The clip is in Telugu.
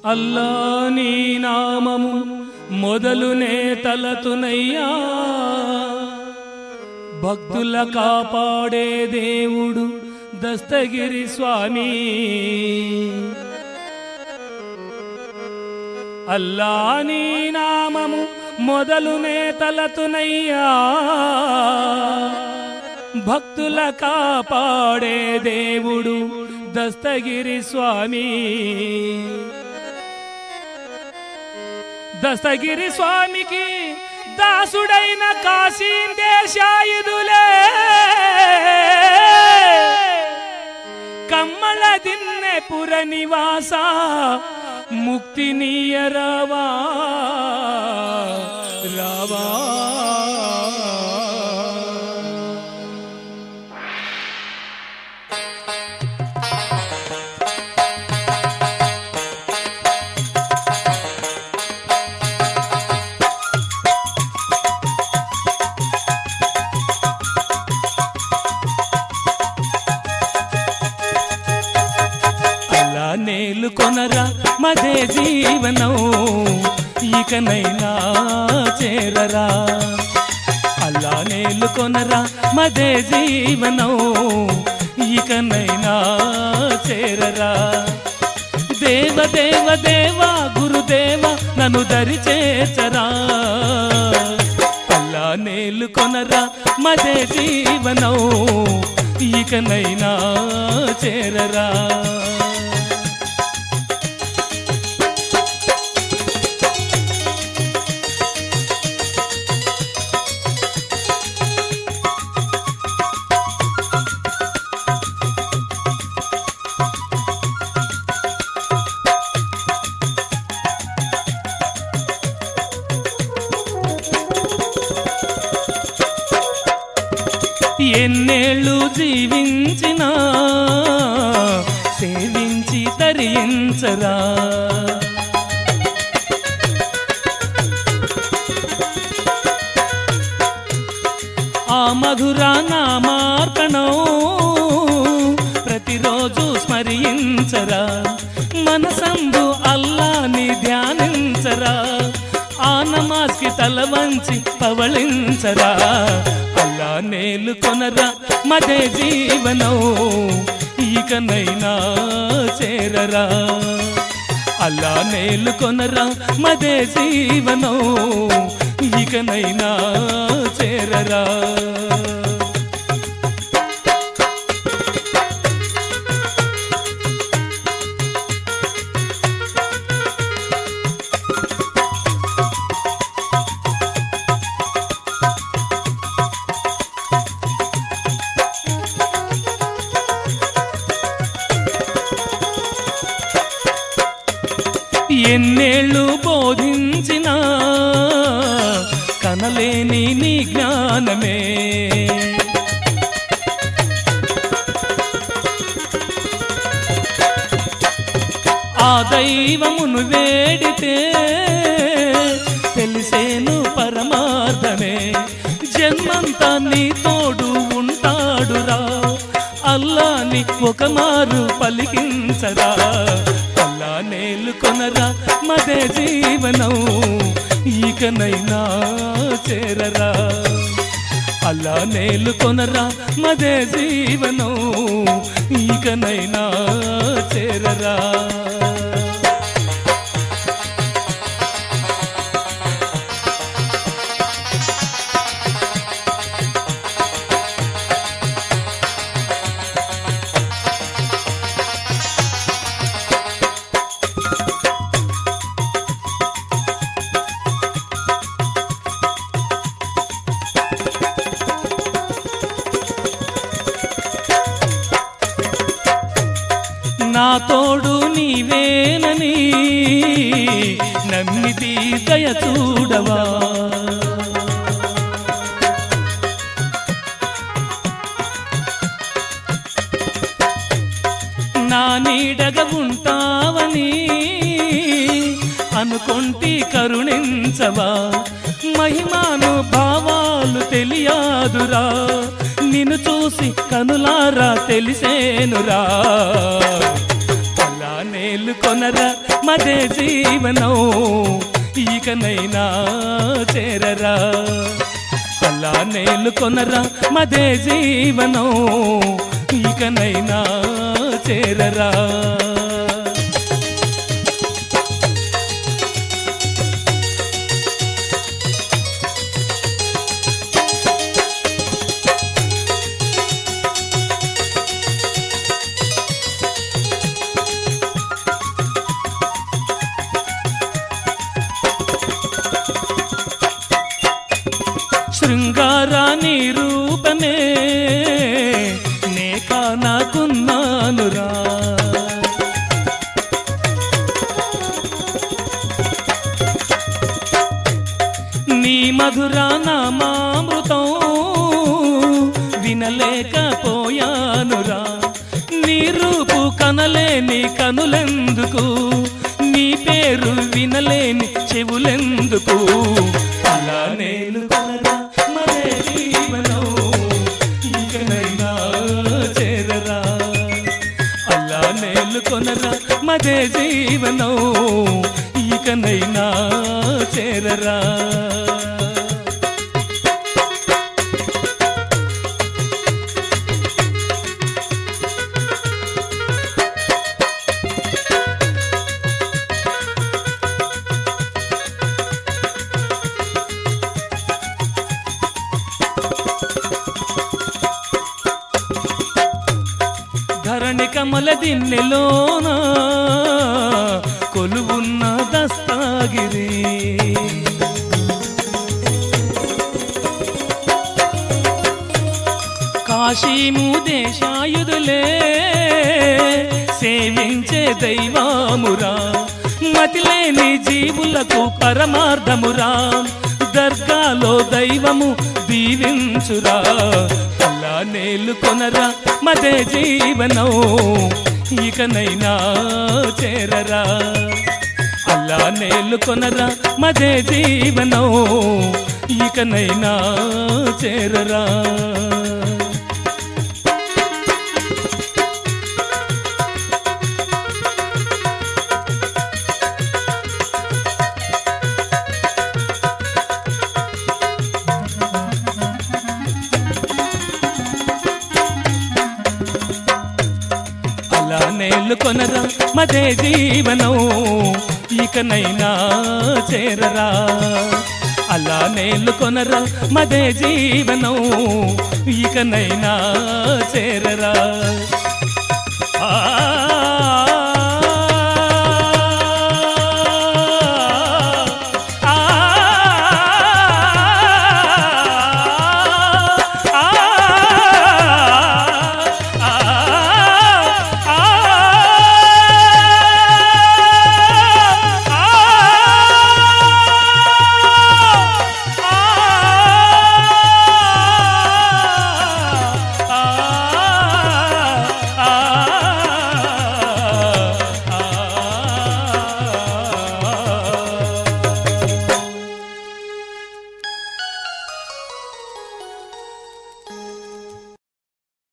అల్లా నీ నామము మొదలునే తలతునయ్యా భక్తుల కాపాడే దేవుడు దస్తగిరి స్వామి అల్లా నీ నామము మొదలునే తలతునయ్యా భక్తుల కాపాడే దేవుడు దస్తగిరి స్వామి దస్తగిరి స్వామికి దాసుడైన కాశీం దేశాయుధులే కమ్మల దిన్నె పుర నివాస ముక్తి నీయరవా రావా అలా నేలు కొనరా మదే జీవనం ఇకనైనా చేరరా అలా నేలు కొనరా మదే జీవనం ఇకనైనా చేరరా దేవ దేవ దేవ గురుదేవ నన్ను దరి చేర్చరా అల్లా నేలు కొనరా మదే జీవనం ఇకనైనా చేరరా ఎన్నేళ్ళు జీవించినా సేవించి తరించరా ఆ మధుర నామార్పణం ప్రతిరోజు స్మరించరా మనసంబు అల్లాని ధ్యానించరా ఆ నమాజ్కి తల వంచి పవళించరా అల్లా నేలు కొనరా మదే జీవనం ఇకనైనా చేరరా అల్లా నేలు కొనరా మదే జీవనం ఇకనైనా చేరరా ఎన్నేళ్ళు బోధించినా కనలేని నీ జ్ఞానమే ఆ దైవమును వేడితే తెలిసేను పరమార్థమే జన్మంతా నీ తోడు ఉంటాడురా అల్లాని ఒక మారు పలికించరా అల్లా నేలు కొనరా మదే జీవనం ఇకనైనా చేరరా అల్లా నేలు కొనరా మదే జీవనం ఇకనైనా చేరరా నా తోడు నీవేనని నమ్మితి దయ చూడవా నా నీడగ ఉంటావని అనుకొంటి కరుణించవా మహిమాను భావాలు తెలియాదురా నిన్ను చూసి కనులారా తెలిసేనురా అలా నేలు కొనరా మదే జీవనం ఇకనైనా చేరరా అలా నేలు కొనరా మదే జీవనం ఇకనైనా చేరరా శృంగారాని రూపమే నే కానాకున్నానురా నీ మధుర నామామృతం వినలేకపోయానురా నీ రూపు కనలేని కనులెందుకు నీ పేరు వినలేని చెవులెందుకు అలా నేను కొనరా మరే జీవనం ఇకనైనా చేరరా అలా నేలు కొనరా మదే జీవనం ఇకనైనా చేరరా ధరణి కమల దిన్నెలోన కొలువున్న దస్తాగిరి కాశీము దేశాయుధులే సేవించే దైవామురా మతిలేని జీవులకు పరమార్థమురా దర్గాలో దైవము దీవించురా అలా నేలు కొనరా మదే జీవనం ఇకనైనా చేరరా అలా నేలు కొనరా మదే జీవనం ఇకనైనా చేరరా అలా నేలు కొనరా మదే జీవనం ఇకనైనా చేరరా అలా నేలు కొనరా మదే జీవనం ఇకనైనా చేరరా